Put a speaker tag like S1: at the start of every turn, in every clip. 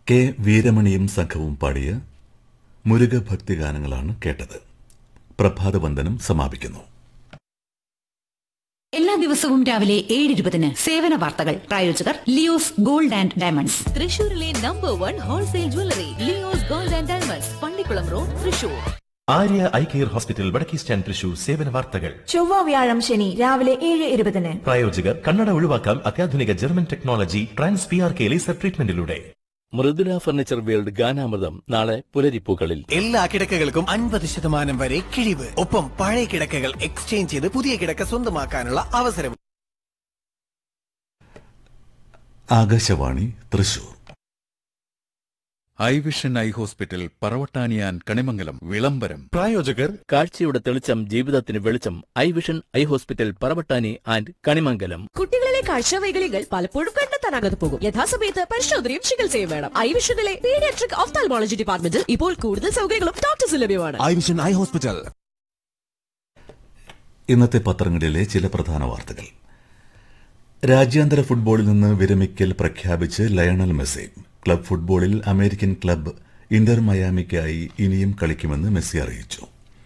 S1: K വീരമണിയും സംഘവും പാടിയ മുരുക ഭക്തിഗാനങ്ങളാണ് കേട്ടത് പ്രഭാതവന്ദനം സമാപിക്കുന്നു
S2: എല്ലാ ദിവസവും രാവിലെ ഏഴ് ഇരുപതിന് സേവന വാർത്തകൾ പ്രായോജകർ ലിയോസ് ഗോൾഡ് ആൻഡ് ഡയമണ്ട്സ്
S3: തൃശൂരിലെ number one wholesale jewellery Leo's gold and diamonds Pallikkulam road Thrissur
S4: Arya eye care hospital വടക്കേ സ്റ്റാൻഡ് തൃശൂർ സേവന വാർത്തകൾ
S5: ചൊവ്വ വ്യാഴം ശനി രാവിലെ ഏഴ് ഇരുപതിന്
S4: പ്രായോജകർ കണ്ണട ഒഴിവാക്കാം അത്യാധുനിക German technology trans P R K laser ട്രീറ്റ്മെന്റിലൂടെ
S6: മൃദുല ഫർണിച്ചർ വേൾഡ് ഗാനാമൃതം നാളെ പുലരിപ്പൂക്കളിൽ
S7: എല്ലാ കിടക്കകൾക്കും അൻപത് ശതമാനം വരെ കിഴിവ് ഒപ്പം പഴയ കിടക്കകൾ എക്സ്ചേഞ്ച് ചെയ്ത് പുതിയ കിടക്ക സ്വന്തമാക്കാനുള്ള അവസരം
S1: Akashvani Thrissur
S8: eye vision eye hospital പറവട്ടാനിയാൻ കണിമംഗലം വിളംബരം
S4: പ്രായോജകർ
S6: കാഴ്ചയുടെ തെളിച്ചം ജീവിതത്തിന് വെളിച്ചം eye vision eye hospital Paravattani and Kanimangalam
S3: കുട്ടികളിലെ കാഴ്ച വൈകല്യങ്ങൾ പലപ്പോഴും കണ്ടെത്താനാകാതെ പോകും യഥാസമയത്ത് പരിശോധനയും ചികിത്സയും വേണം ഐ വിഷനിലെ പീഡിയാട്രിക് ഓഫ്താൽമോളജി ഡിപ്പാർട്ട്മെന്റിൽ ഇപ്പോൾ കൂടുതൽ സൗകര്യങ്ങളും ഡോക്ടേഴ്സ് ലഭ്യമാണ്
S7: ഐ വിഷൻ ഐ ഹോസ്പിറ്റൽ
S1: ഇന്നത്തെ പത്രങ്ങളിലെ ചില പ്രധാന വാർത്തകൾ രാജ്യാന്തര ഫുട്ബോളിൽ നിന്ന് വിരമിക്കൽ പ്രഖ്യാപിച്ച് ലയണൽ മെസ്സി ക്ലബ് ഫുട്ബോളിൽ അമേരിക്കൻ ക്ലബ് ഇന്റർ മയാമിക്കായി ഇനിയും കളിക്കുമെന്ന് മെസ്സി അറിയിച്ചു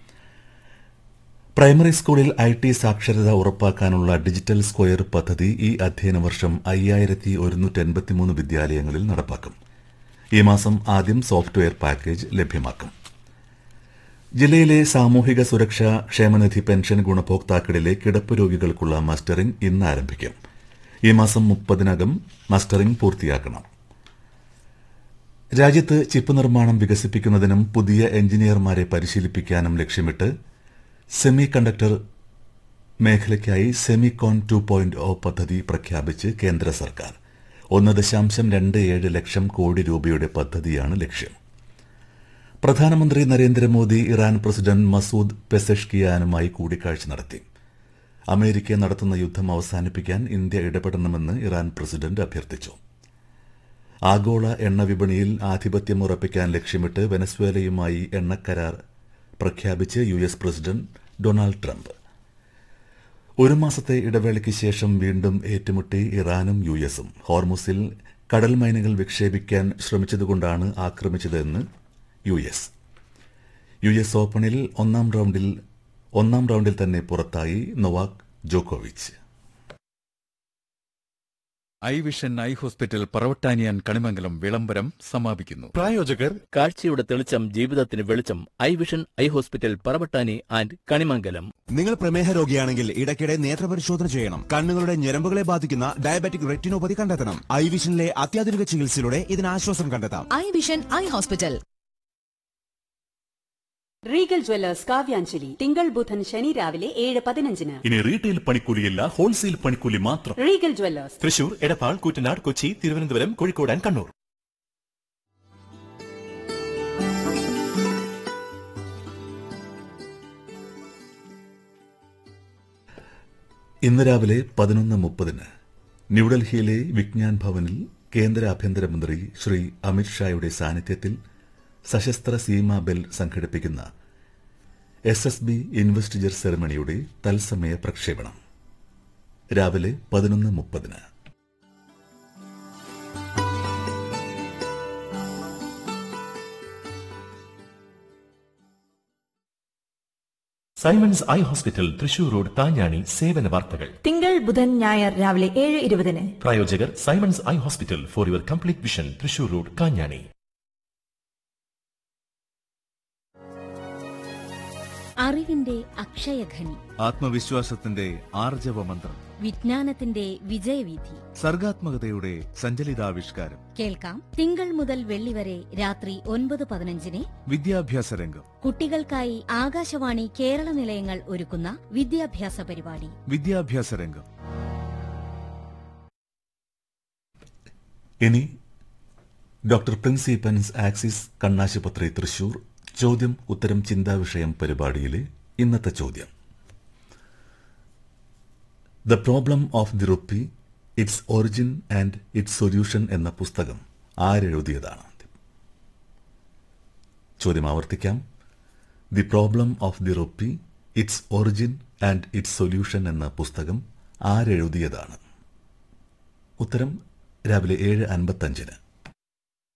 S1: പ്രൈമറി സ്കൂളിൽ ഐ ടി സാക്ഷരത ഉറപ്പാക്കാനുള്ള ഡിജിറ്റൽ സ്ക്വയർ പദ്ധതി ഈ അധ്യയന വർഷം അയ്യായിരത്തി ഒരുന്നൂറ്റി എൺപത്തിമൂന്ന് വിദ്യാലയങ്ങളിൽ നടപ്പാക്കും ഈ മാസം ആദ്യം സോഫ്റ്റ്വെയർ പാക്കേജ് ലഭ്യമാക്കും ജില്ലയിലെ സാമൂഹിക സുരക്ഷാ ക്ഷേമനിധി പെൻഷൻ ഗുണഭോക്താക്കളിലെ കിടപ്പ് രോഗികൾക്കുള്ള മസ്റ്ററിംഗ് ഇന്ന് ആരംഭിക്കും ഈ മാസം മുപ്പതിനകം മസ്റ്ററിംഗ് പൂർത്തിയാക്കണം രാജ്യത്ത് ചിപ്പ് നിർമ്മാണം വികസിപ്പിക്കുന്നതിനും പുതിയ എഞ്ചിനീയർമാരെ പരിശീലിപ്പിക്കാനും ലക്ഷ്യമിട്ട് സെമി കണ്ടക്ടർ മേഖലയ്ക്കായി സെമികോൺ ടു പോയിന്റ് ഒ പദ്ധതി പ്രഖ്യാപിച്ച് കേന്ദ്ര സർക്കാർ ഒന്ന് ദശാംശം രണ്ട് ഏഴ് ലക്ഷം കോടി രൂപയുടെ പദ്ധതിയാണ് ലക്ഷ്യം പ്രധാനമന്ത്രി നരേന്ദ്രമോദി ഇറാൻ പ്രസിഡന്റ് മസൂദ് പെസഷ്കിയാനുമായി കൂടിക്കാഴ്ച നടത്തി അമേരിക്ക നടത്തുന്ന യുദ്ധം അവസാനിപ്പിക്കാൻ ഇന്ത്യ ഇടപെടണമെന്ന് ഇറാൻ പ്രസിഡന്റ് അഭ്യർത്ഥിച്ചു ആഗോള എണ്ണ വിപണിയിൽ ആധിപത്യം ഉറപ്പിക്കാൻ ലക്ഷ്യമിട്ട് വെനസ്വേലയുമായി എണ്ണക്കരാർ പ്രഖ്യാപിച്ച് U S president Donald Trump ഒരു മാസത്തെ ഇടവേളയ്ക്ക് ശേഷം വീണ്ടും ഏറ്റുമുട്ടി ഇറാനും യു എസും ഹോർമുസിൽ കടൽ മൈനുകൾ വിക്ഷേപിക്കാൻ ശ്രമിച്ചതുകൊണ്ടാണ് ആക്രമിച്ചതെന്ന് യു എസ് യു എസ് ഓപ്പണിൽ ഒന്നാം റൌണ്ടിൽ ഒന്നാം റൌണ്ടിൽ തന്നെ പുറത്തായി നൊവാക് ജോക്കോവിച്ച്
S8: ഐ വിഷൻ ഐ ഹോസ്പിറ്റൽ പറവട്ടാനിയാൻ കണിമംഗലം വിളംബരം സമാപിക്കുന്നു
S4: പ്രായോജകർ
S6: കാഴ്ചയുടെ തെളിച്ചം ജീവിതത്തിന് വെളിച്ചം eye vision eye hospital Paravattani and Kanimangalam
S9: നിങ്ങൾ പ്രമേഹ രോഗിയാണെങ്കിൽ ഇടയ്ക്കിടെ നേത്രപരിശോധന ചെയ്യണം കണ്ണുകളുടെ ഞരമ്പുകളെ ബാധിക്കുന്ന ഡയബറ്റിക് റെറ്റിനോപ്പതി കണ്ടെത്തണം ഐ വിഷനിലെ അത്യാധുനിക ചികിത്സയിലൂടെ ഇതിന് ആശ്വാസം കണ്ടെത്താം
S3: eye vision eye hospital
S10: Regal jewellers Kavyanjali തിങ്കൾ ബുധൻ ശനി രാവിലെ ഏഴ് പതിനഞ്ചിന്
S4: ഇനി റീറ്റെയിൽ പണിക്കൂലിയല്ല ഹോൾസെയിൽ പണിക്കൂലി മാത്രം
S10: Regal jewellers
S4: Thrissur Edappal Koottanad Kochi Thiruvananthapuram Kozhikode and Kannur
S1: ഇന്ന് രാവിലെ പതിനൊന്ന് മുപ്പതിന് ന്യൂഡൽഹിയിലെ വിജ്ഞാൻ ഭവനിൽ കേന്ദ്ര ആഭ്യന്തരമന്ത്രി ശ്രീ അമിത്ഷായുടെ സാന്നിധ്യത്തിൽ സശസ്ത്ര സീമാ ബെൽ സംഘടിപ്പിക്കുന്ന എസ് എസ് ബി ഇൻവെസ്റ്റിജർ സെറമണിയുടെ തത്സമയ പ്രക്ഷേപണം രാവിലെ പതിനൊന്ന് മുപ്പതിന്
S4: Simon's eye hospital Thrissur road Thanjani സേവന വാർത്തകൾ
S5: തിങ്കൾ ബുധൻ ഞായർ രാവിലെ ഏഴ് ഇരുപതിന്
S4: പ്രായോജകർ Simon's eye hospital for your complete vision Thrissur road Kanjani
S11: അറിവിന്റെ അക്ഷയഖനി
S8: ആത്മവിശ്വാസത്തിന്റെ ആർജവ മന്ത്രം
S11: വിജ്ഞാനത്തിന്റെ വിജയവീഥി
S8: സർഗാത്മകതയുടെ സഞ്ചലിതാവിഷ്കാരം
S11: കേൾക്കാം തിങ്കൾ മുതൽ വെള്ളി വരെ രാത്രി ഒൻപത് പതിനഞ്ചിന്
S8: വിദ്യാഭ്യാസ രംഗം
S11: കുട്ടികൾക്കായി ആകാശവാണി കേരള നിലയങ്ങൾ ഒരുക്കുന്ന വിദ്യാഭ്യാസ പരിപാടി
S8: വിദ്യാഭ്യാസ രംഗം
S1: ഇനി ഡോക്ടർ പ്രിൻസിപ്പൻസ് ആക്സിസ് കണ്ണാശുപത്രി തൃശൂർ ചോദ്യം ഉത്തരം ചിന്താവിഷയം പരിപാടിയിലെ ഇന്നത്തെ ചോദ്യം the problem of the rupee its origin and its solution എന്ന പുസ്തകം ആരെഴുതിയതാണ് ചോദ്യം ആവർത്തിക്കാം the problem of the rupee its origin and its solution എന്ന പുസ്തകം ആരെഴുതിയതാണ് ഉത്തരം രാവിലെ ഏഴ് അൻപത്തഞ്ചിന്